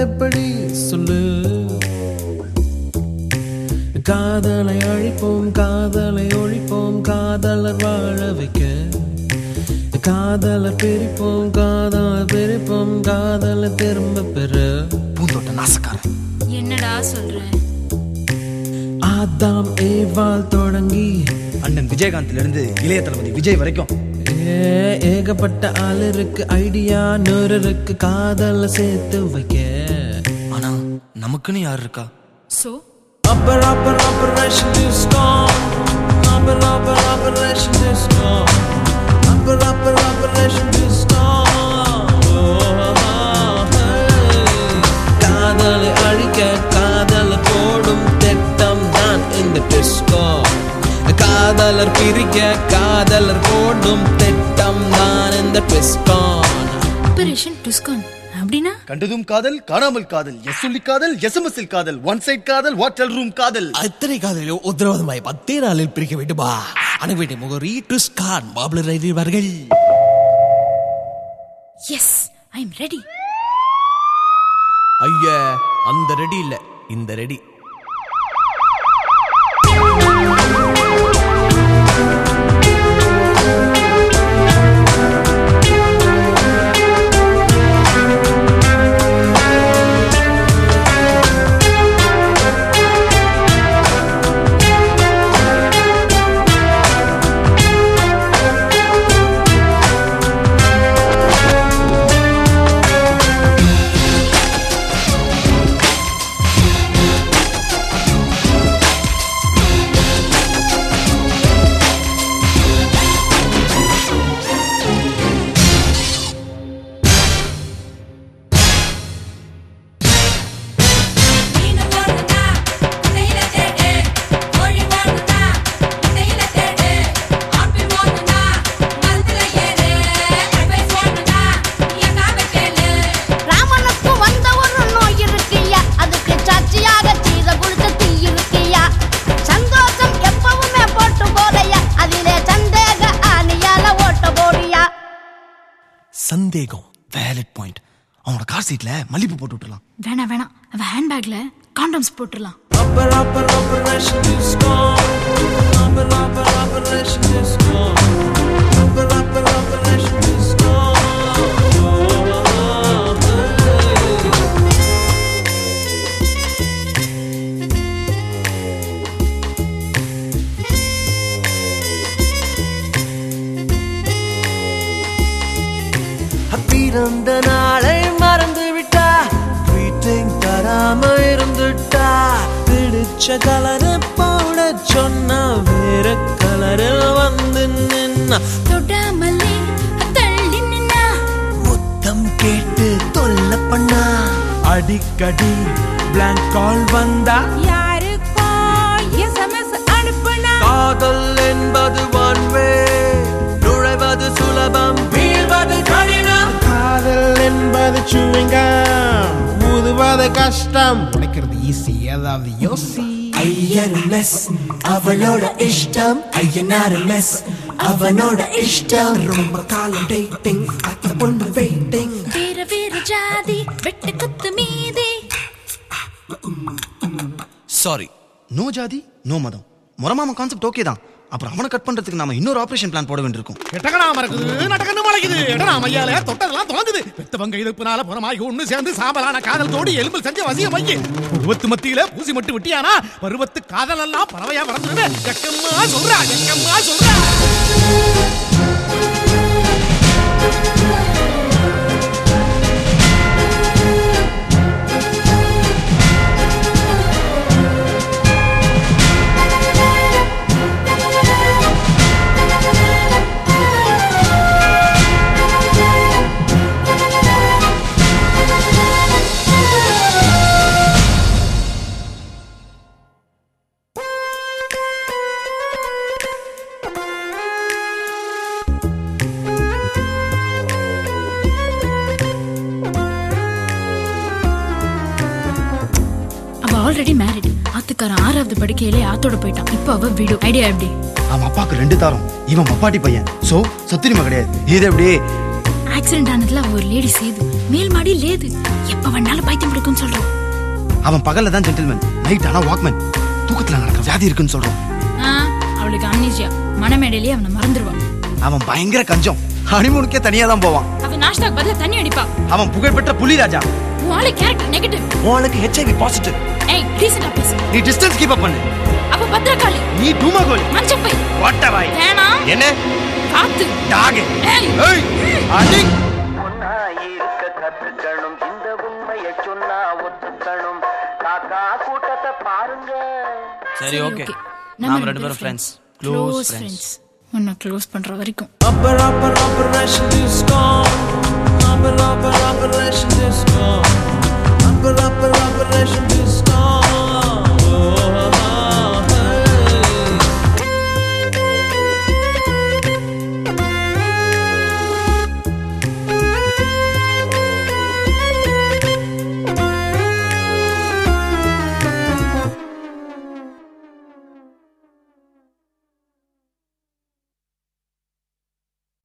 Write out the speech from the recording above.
எப்படி சொல்லு காதலை அழிப்போம் காதலை ஒழிப்போம் காதலர் வாழ வைக்க காதலை பிரிப்போம் காதலை பிரிப்போம் காதலை திரும்ப பெற பூந்தோட்ட நாசக்காரன் என்னடா சொல்ற ஆதாம் ஏவாள் தொடங்கி அண்ணன் விஜயகாந்த்ல இருந்து இளைய தளபதி விஜய் வரைக்கும் ஏ, ஏகப்பட்ட ஆள் இருக்கு ஐடியா நூறு இருக்கு காதலை சேர்த்து வைக்க ஆனா நமக்குன்னு யார் இருக்கா so Upper, upper, operation to storm. Upper, upper, operation to storm. Upper, upper, operation to storm. Oh, hey. காதலை அழிக்க காதலை போடும் திட்டம் தான் இந்த டிஸ்கோ காதலர் பிரிக்க காதலர் போடும் திட்டம் தான் இந்த டிஸ்கான் ஆபரேஷன் டுஸ்கான் அப்படின்னா கண்டதும் காதல் காணாமல் காதல் எஸ் சொல்லி காதல் எஸ்எம்எஸ் காதல் ஒன் சைட் காதல் வாட்டல் ரூம் காதல் അത്രയും കാതലോ ഉത്തരവാദമായി പത്തേ നാളിൽ പിരിക്ക വേണ്ടുമാ അണുവേണ്ടി മുഖറി ടുസ്കാൻ ബാബിൾ റൈഡിവർകൾ எஸ் ஐ எம் ரெடி ஐயா அந்த ரெடி இல்ல இந்த ரெடி நீங்க போடுதா கையில தேடு கோழி போடுதா கையில தேடு ஆப்பிள் போடுதா மரத்துல ஏறு அட்வைஸ் போடுதா எங்காக கேளு ராமனுக்கு வந்த ஒரு நோய் இருக்கியா அதுக்கு சாட்சியாக சீத குளிச்ச தீ இருக்கியா சந்தோஷம் எப்பவுமே போட்டு போதையா அதிலே சந்தேக ஆணியால ஓட்ட போறியா சந்தேகம் வேலிட் பாயிண்ட் அவனோட கார் சீட்ல மல்லிப்பூ போட்டு விட்டுலாம் வேணாம் வேணாம் அவ ஹேண்ட்பேக்ல காண்டம்ஸ் போட்டுடலாம் Upper, upper, operation to score. Upper, upper, operation to score. Upper, upper, operation to score. Oh, hey. பிறந்த நாளை மறந்து விட்டா ட்வீட்டிங் தராம இருந்துட்டா பிடிச்ச கலரை போட சொன்னா வேற கலரில் வந்து நின்னா தொடாமலே தள்ளி நின்னா முத்தம் கேட்டு தொல்ல பண்ணா அடிக்கடி பிளாங்க் கால் வந்தா யாருக்கோ எஸ்எம்எஸ் அனுப்புனா காதல் என்பது ஒன் வே நுழைவது சுலபம் வீழ்வது கடினம் காதல் என்பது சுவிங்கம் ஊதுவது கஷ்டம் உடைக்கிறது ஈஸி ஏதாவது யோசி ஐயர் மெஸ் அவளோட இஷ்டம் ஐயனார் மெஸ் அவனோட இஷ்டம் ரொம்ப காலம் டேட்டிங் அத்த பொண்ணு வெயிட்டிங் வேற வேற ஜாதி வெட்டு குத்து மீதி சாரி நோ ஜாதி நோ மதம் முறமாம கான்செப்ட் ஓகே தான் அப்புறம் அவனை கட் பண்றதுக்கு நாம இன்னொரு ஆபரேஷன் பிளான் போட வேண்டியிருக்கும் எட்டகனாம இருக்குது நடக்கன்னு மலைக்குது எட்டனாம ஐயால தொட்டதெல்லாம் தோங்குது பெத்தவங்க இழுப்புனால புறமாகி ஒண்ணு சேர்ந்து சாம்பலான காதல் தோடி எலும்பில் செஞ்ச வசிய மைய பருவத்து மத்தியில பூசி மட்டும் விட்டியானா பருவத்து காதல் எல்லாம் பறவையா வளர்ந்துருவே எக்கம்மா சொல்றா எக்கம்மா சொல்றா அவ ஆல்ரெடி மேரிட் ஆத்துக்காரன் ஆறாவது படிக்கையிலே ஆத்தோட போயிட்டான் இப்போ அவ வீடு ஐடியா எப்படி அவன் அப்பாக்கு ரெண்டு தாரம் இவன் பப்பாட்டி பையன் சோ சத்துரிமை கிடையாது இது எப்படி ஆக்சிடென்ட் ஆனதுல அவ ஒரு லேடி சேது மேல் மாடி லேது எப்ப வேணாலும் பைத்தியம் பிடிக்கும்னு அவன் பகல்ல தான் ஜென்டில்மேன் நைட் ஆனா வாக்மேன் தூக்கத்துல நடக்கிற வியாதி இருக்குன்னு சொல்றோம் ஆ, அவளுக்கு அம்னீசியா மனமேடையிலேயே அவனை மறந்துடுவா அவன் பயங்கர கஞ்சம் ஹனிமூனுக்கே தனியா தான் போவான் அவ நாஷ்டாக்கு பதிலா தண்ணி அடிப்பா அவன் புகழ்பெற்ற புலி ராஜா உன் ஆளு கேரக்டர் நெகட்டிவ் உனக்கு ஹெச்ஐவி பாசிட்டிவ் ஏய் டீசெண்டா பேசு நீ டிஸ்டன்ஸ் கீப் அப் பண்ணு அப்ப பத்திரகாளி நீ டூமகோல் மஞ்சப்பை வாட்டவாய் வேணாம் என்ன காத்து டாக் ஏய் ஏய் அடிங் ஒன்னா இருக்க கத்துக்கணும் இந்த உண்மையை சொன்னா ஒத்துக்கணும் காக்கா கூட்டத்தை பாருங்க சரி ஓகே நம்ம நாம ரெண்டு பேரும் ஃப்ரெண்ட்ஸ் க்ளோஸ் க்ளோஸ் ஃப்ரெண்ட்ஸ் உன்னை க்ளோஸ் பண்ற வரைக்கும் Upper, upper, operation disco. Upper, upper, operation disco.